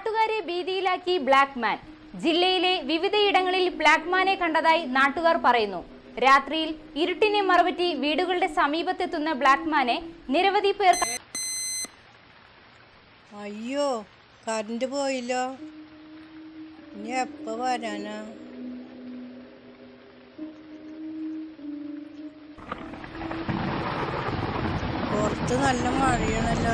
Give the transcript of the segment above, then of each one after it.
നാട്ടുകാരെ ഭീതിയിലാക്കി black man ജില്ലയിലെ വിവിധയിടങ്ങളിൽ ബ്ലാക്ക് മാനെ കണ്ടതായി നാട്ടുകാർ പറയുന്നു രാത്രിയിൽ ഇരുട്ടിനെ മറവറ്റി വീടുകളുടെ സമീപത്തെത്തുന്ന ബ്ലാക്ക് മാനെ നിരവധി പേർ അയ്യോ കറണ്ട് പോയില്ലോ ഇനി എപ്പോ വരാനാ പുറത്ത് നല്ല മഴയാണല്ലോ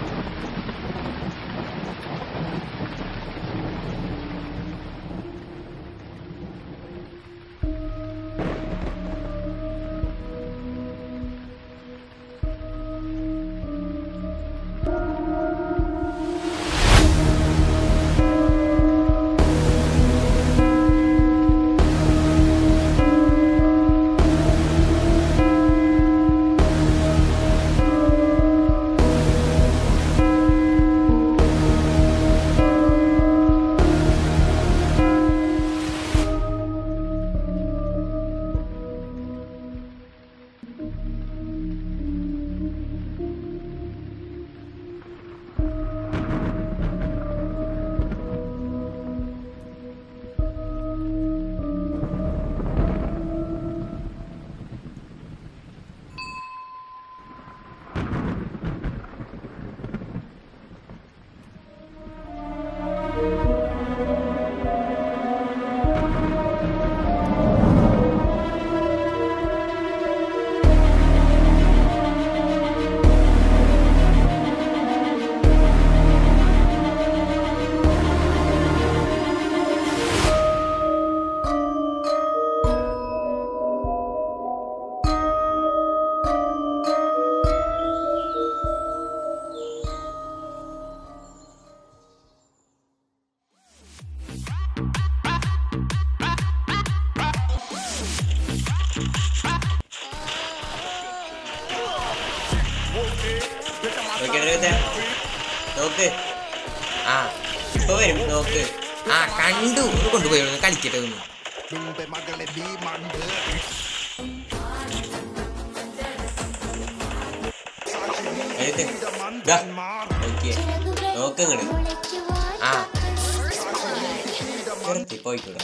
നോക്കിയെടാ രവിത്തെ. നോക്ക് ആ ഇപ്പൊ വരും നോക്ക് ആ കണ്ടു ഒന്ന് കൊണ്ടുപോയി ഒന്ന് കളിക്കട്ടെ ഒന്ന് രവിത്തെ, ദാ, നോക്കിയേ നോക്ക് ഇങ്ങട് ആ നിർത്തി പോയിക്കൂടാ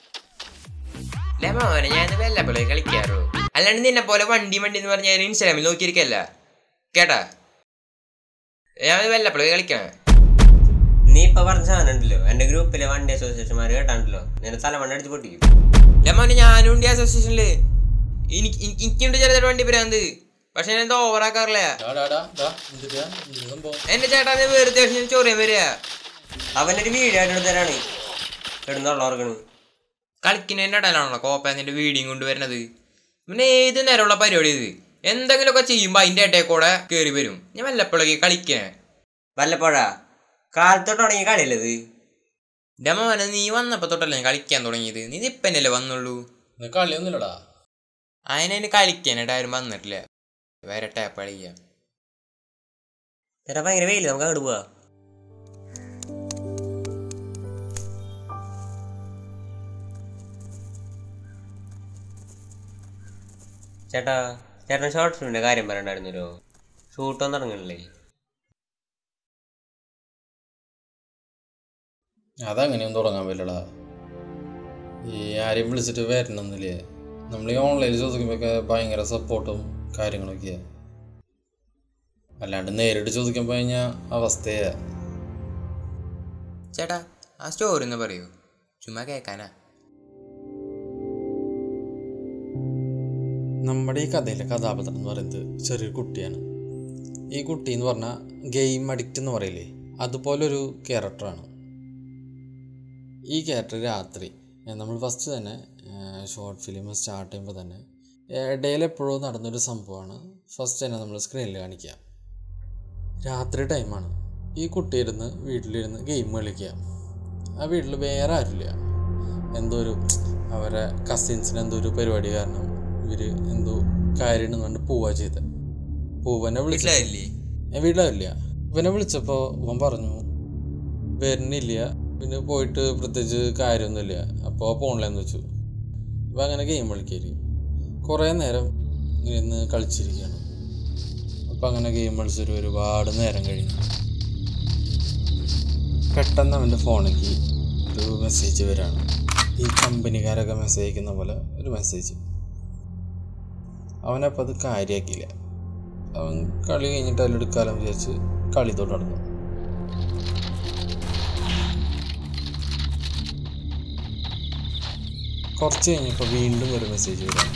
മോനെ ഞാൻ വെല്ലപ്പിള കളിക്കാറു അല്ലാണ്ട് നിന്നെ പോലെ വണ്ടി വണ്ടി എന്ന് പറഞ്ഞാൽ ഇൻസ്റ്റാഗ്രാമിൽ നോക്കിയിരിക്കല്ല കേട്ടാ ഞാൻ വെല്ലപ്പിള കളിക്കണം നീ ഇപ്പൊ പറഞ്ഞ സാധനം ഉണ്ടല്ലോ എന്റെ ഗ്രൂപ്പിലെ വണ്ടി അസോസിയേഷന്മാർ കേട്ടാണ്ടല്ലോ നിന്നെ തലമണ്ണ അടിച്ച് പൊട്ടിക്കും മോനെ ഞാനും ഉണ്ട് അസോസിയേഷനില് എനിക്ക് എനിക്കുണ്ട് ചില ചില വണ്ടി ഭ്രാന്ത് പക്ഷെ ഞാൻ എന്താ ഓവറാക്കാറില്ല എന്റെ ചേട്ടാ നീ വെറുതെ ഞാൻ ചൊറിയാൻ വരിക അവനൊരു വീഡിയോ ആയിട്ട് തരാണ് കിടന്നുള്ളവർക്കാണ് കളിക്കുന്നതിൻ്റെ ഇടയിലാണല്ലോ കോപ്പേന്നിന്റെ വീഡിയോ കൊണ്ടുവരുന്നത് പിന്നെ ഏത് നേരമുള്ള പരിപാടി ഇത് എന്തെങ്കിലുമൊക്കെ ചെയ്യുമ്പോൾ അതിൻ്റെ ഇടയിൽ കൂടെ കയറി വരും ഞാൻ വല്ലപ്പോഴൊക്കെ കളിക്കാൻ വല്ലപ്പോഴാ കാലത്തോട്ട് തുടങ്ങിയ കളിയല്ലത് എൻ്റെ മോനെ നീ വന്നപ്പോൾ തൊട്ടല്ലേ ഞാൻ കളിക്കാൻ തുടങ്ങിയത് നീ ഇപ്പന്നല്ലേ വന്നുള്ളൂ കളിയൊന്നുമില്ലടാ അതിനതിന് കളിക്കാനായിട്ട് ആരും വന്നിട്ടില്ല വേറെ ടാപ്പ് കളിക്കാം ചേട്ടാ ഭയങ്കര വെയില് നമുക്ക് അങ്ങോട്ട് പോവാ ചേട്ടാ ചേട്ടൻ ഷോർട്ട് ഫിലിമിന്റെ കാര്യം പറയണ്ടായിരുന്നല്ലോ ഷൂട്ടൊന്നും തുടങ്ങണില്ലേ അതങ്ങനെയൊന്നും തുടങ്ങാൻ പറ്റില്ലടാ ഈ ആരെയും വിളിച്ചിട്ട് വരണമെന്നില്ലേ നമ്മൾ ഈ ഓൺലൈനിൽ ചോദിക്കുമ്പോഴൊക്കെ ഭയങ്കര സപ്പോർട്ടും കാര്യങ്ങളൊക്കെയാണ് അല്ലാണ്ട് നേരിട്ട് ചോദിക്കുമ്പോൾ കഴിഞ്ഞാൽ അവസ്ഥയാ ചേട്ടാ ആ സ്റ്റോറി ഒന്ന് പറയൂ ചുമ്മാ കേൾക്കാനാ നമ്മുടെ ഈ കഥയിലെ കഥാപാത്രം എന്ന് പറയുന്നത് ചെറിയൊരു കുട്ടിയാണ് ഈ കുട്ടി എന്ന് പറഞ്ഞാൽ ഗെയിം അഡിക്റ്റ് എന്ന് പറയില്ലേ അതുപോലൊരു ക്യാരക്ടറാണ് ഈ ക്യാരക്ടർ രാത്രി നമ്മൾ ഫസ്റ്റ് തന്നെ ഷോർട്ട് ഫിലിം സ്റ്റാർട്ട് ചെയ്യുമ്പോൾ തന്നെ ഇടയിൽ എപ്പോഴോ നടന്നൊരു സംഭവമാണ് ഫസ്റ്റ് തന്നെ നമ്മൾ സ്ക്രീനിൽ കാണിക്കുക രാത്രി ടൈമാണ് ഈ കുട്ടി ഇരുന്ന് വീട്ടിലിരുന്ന് ഗെയിം കളിക്കുക ആ വീട്ടിൽ വേറെ ആരുമില്ല എന്തോ ഒരു അവരെ കസിൻസിന് എന്തോ ഒരു പരിപാടി കാരണം ഇവർ എന്തോ കാര്യം കൊണ്ട് പോവാ ചെയ്ത് പൂവനെ വിളിച്ചു വീട്ടിലായില്ലേ ഞാൻ വീട്ടിലാവില്ല ഇവനെ വിളിച്ചപ്പോൾ ഇവൻ പറഞ്ഞു വരുന്നില്ല പിന്നെ പോയിട്ട് പ്രത്യേകിച്ച് കാര്യമൊന്നുമില്ല അപ്പോൾ പോണില്ലെന്ന് വെച്ചു ഇവ അങ്ങനെ ഗെയിം കളിക്കായിരിക്കും കുറേ നേരം ഇരുന്ന് കളിച്ചിരിക്കുകയാണ് അപ്പം അങ്ങനെ ഗെയിം കളിച്ചൊരു ഒരുപാട് നേരം കഴിഞ്ഞു പെട്ടെന്ന് അവൻ്റെ ഫോണിലേക്ക് ഒരു മെസ്സേജ് വരാണ് ഈ കമ്പനിക്കാരൊക്കെ മെസ്സേജ് അയക്കുന്ന പോലെ ഒരു മെസ്സേജ് അവനപ്പോൾ അത് കാര്യമാക്കിയില്ല അവൻ കളി കഴിഞ്ഞിട്ട് അതിലെടുക്കാലം വിചാരിച്ച് കളി തൊട്ട് നടന്നു കുറച്ച് കഴിഞ്ഞപ്പോൾ വീണ്ടും ഒരു മെസ്സേജ് വരാം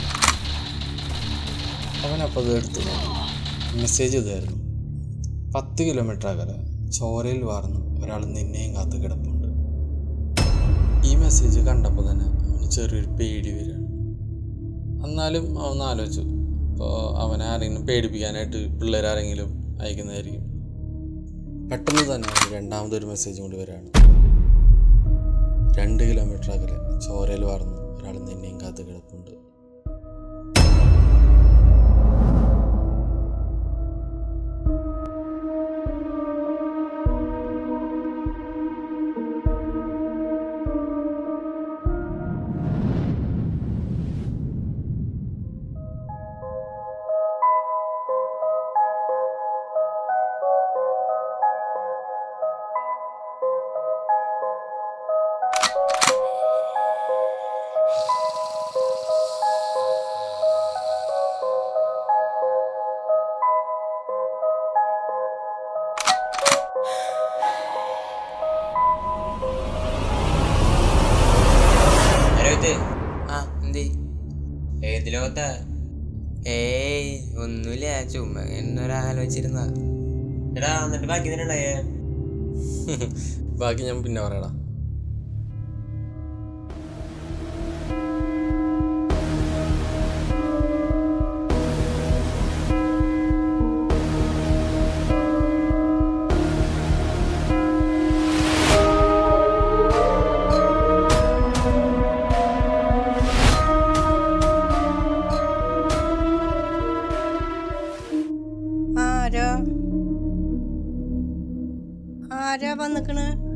അവനപ്പോൾ അത് എടുത്തു നോക്കി മെസ്സേജ് ഇതായിരുന്നു പത്ത് കിലോമീറ്റർ അകലെ ചോരയിൽ വാർന്ന് ഒരാൾ നിന്നെയും കാത്ത് കിടപ്പുണ്ട് ഈ മെസ്സേജ് കണ്ടപ്പോൾ തന്നെ അവന് ചെറിയൊരു പേടി വരികയാണ് എന്നാലും അവൻ ആലോചിച്ചു ഇപ്പോൾ അവനെ ആരെങ്കിലും പേടിപ്പിക്കാനായിട്ട് പിള്ളേരാരെങ്കിലും അയക്കുന്നതായിരിക്കും പെട്ടെന്ന് തന്നെ അവന് രണ്ടാമതൊരു മെസ്സേജ് കൂടി വരികയാണ് രണ്ട് കിലോമീറ്റർ അകലെ ചോരയിൽ വാർന്ന് ഒരാൾ നിന്നെയും കാത്ത് കിടപ്പുണ്ട് അരോഹിത്ത് ആ എന്തേ ഏത് ലോകത്താ ഏയ് ഒന്നുമില്ല ചുമ്മാ എന്നൊരാലോചിച്ചിരുന്ന എടാ എന്നിട്ട് ബാക്കി തന്നെ ഉണ്ടായേ ബാക്കി ഞാൻ പിന്നെ പറയടാ ആരാ ആരാ വന്നിക്കണ്